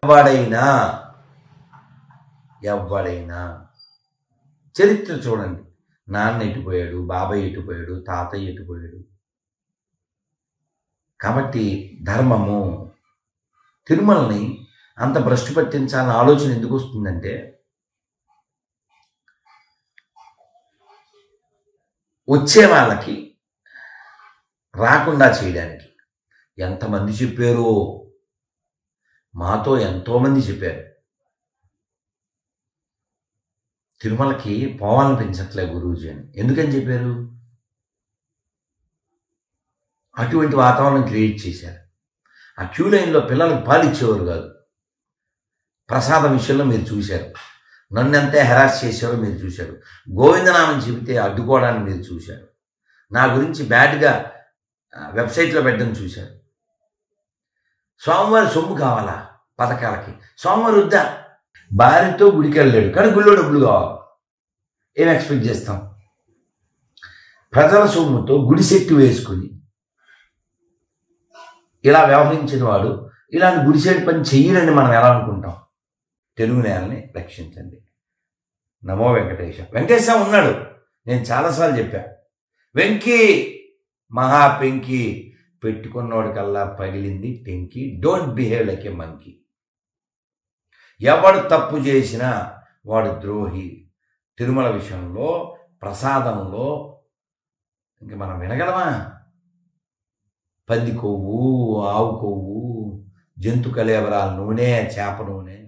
ఎవ్వడైనా ఎవ్వడైనా చరిత్ర చూడండి నాన్న ఎటుపోయాడు బాబాయ్ ఎటుపోయాడు తాతయ్య ఎటుపోయాడు కాబట్టి ధర్మము తిరుమలని అంత భ్రష్టు పట్టించాలని ఆలోచన ఎందుకు వస్తుందంటే వచ్చే వాళ్ళకి రాకుండా చేయడానికి ఎంతమంది చెప్పారో మాతో ఎంతోమంది చెప్పారు తిరుమలకి పోవాలనిపించట్లే గురూజీ అని ఎందుకని చెప్పారు అటువంటి వాతావరణం క్రియేట్ చేశారు ఆ క్యూ లైన్లో పిల్లలకు పాలు ఇచ్చేవారు కాదు ప్రసాదం విషయంలో మీరు చూశారు నన్ను ఎంత హెరాస్ చేశారో మీరు చూశారు గోవిందనామం చెబితే అడ్డుకోవడాన్ని మీరు చూశారు నా గురించి బ్యాడ్గా ఆ, వెబ్సైట్లో పెట్టడం చూశారు సోమవారం సొమ్ము కావాలా పథకాలకి సోమవారం వద్దా భార్యతో గుడికి వెళ్ళాడు కానీ గుళ్ళో డబ్బులు కావాలి ఏం ఎక్స్పెక్ట్ చేస్తాం ప్రజల సొమ్ముతో గుడి సెట్టు వేసుకుని ఇలా వ్యవహరించిన వాడు ఇలాంటి గుడిసేటి పని చెయ్యరని మనం ఎలా అనుకుంటాం తెలుగు నేలని రక్షించండి నమో వెంకటేశ వెంకటేశ ఉన్నాడు నేను చాలాసార్లు చెప్పా వెంకీ మహా పెంకి పెట్టుకున్నోడికల్లా పగిలింది టెంకి don't behave like a monkey ఎవడు తప్పు చేసినా వాడు ద్రోహి తిరుమల విషయంలో ప్రసాదంలో ఇంక మనం వినగలమా పంది కొవ్వు ఆవు కొవ్వు జంతు కలేవరాల నూనె చేప నూనె